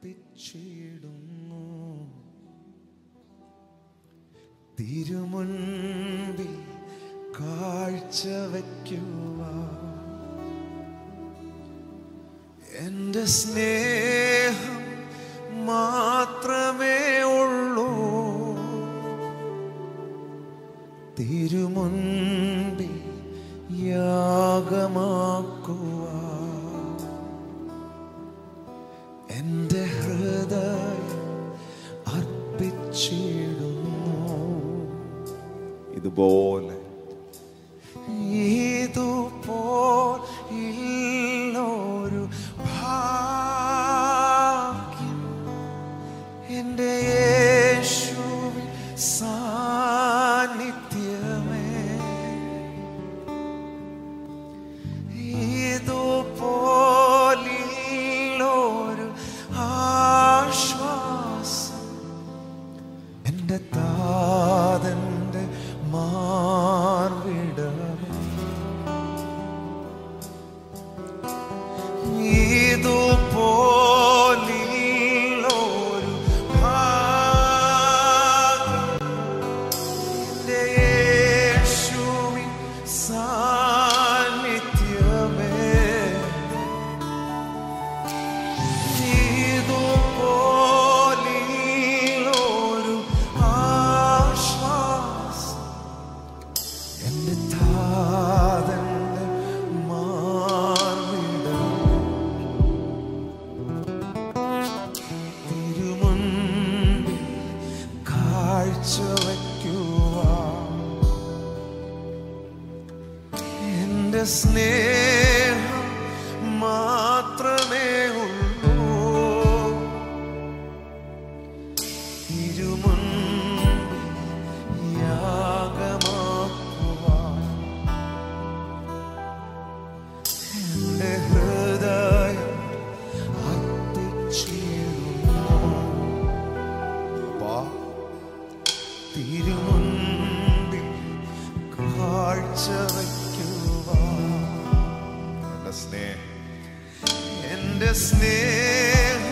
അർപ്പിച്ചിടുന്നു തിരുമുൻപിൽ കാഴ്ചവെക്കുക എന്റെ സ്നേഹം മാത്രമേ ഉള്ളൂ തിരുമുൻപിൽ യാഗമാക്കുക എന്റെ ഹൃദയം അർപ്പിച്ചിടുന്നു ഇതുപോലെ ഇതുപോൽ ഇല്ലൊരു ഭാഗ്യം എൻ്റെ യേശുവിൻ സാന്നിധ്യമേ ഇതുപോലില്ലൊരു ആശ്വാസം എൻ്റെ താതൻ്റെ മാർവിടമേ ഇതുപോലില്ലൊരു ഭാഗ്യം എൻ്റെ യേശുവിൻ സാന്നിധ്യമേ ഇതുപോലില്ലൊരു ആശ്വാസം എന്റെ താതന്റെ മാർവിടം തിരുമുൻപിൽ കാഴ്ചവെക്കുക എന്റെ സ്നേഹം മാത്രമേ ഉള്ളൂ തിരുമുൻപിൽ യാഗമാക്കുക എന്റെ ഹൃദയം അർപ്പിച്ചിടുന്നു അപ്പാ തിരുമുൻപിൽ കാഴ്ച വയ്ക്കുക എന്റെ സ്നേഹം എന്റെ സ്നേഹം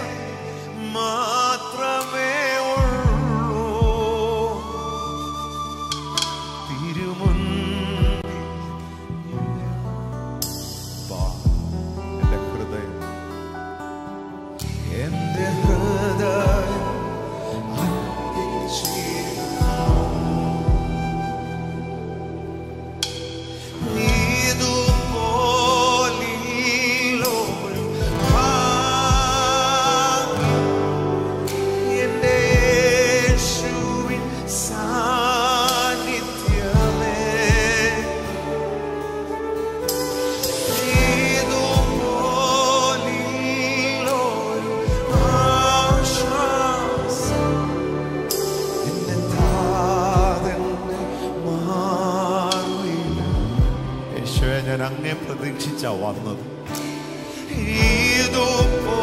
മാത്രമേ ഉള്ളൂ തിരുമുൻപിൽ അപ്പാ എന്റെ ഹൃദയം എന്റെ ഹൃദയം അർപ്പിച്ചിടുന്നു. ഇതുപോലില്ലൊരു ഭാഗ്യം എന്റെ യേശുവിൻ സാന്നിധ്യമേ ഇതുപോലില്ലൊരു ആശ്വാസം എന്റെ താതന്റെ മാർവിൽ യേശുവെ ഞാൻ അങ്ങേ പ്രതീക്ഷിച്ചാ വന്നത് ഇതുപോലില്ലൊരു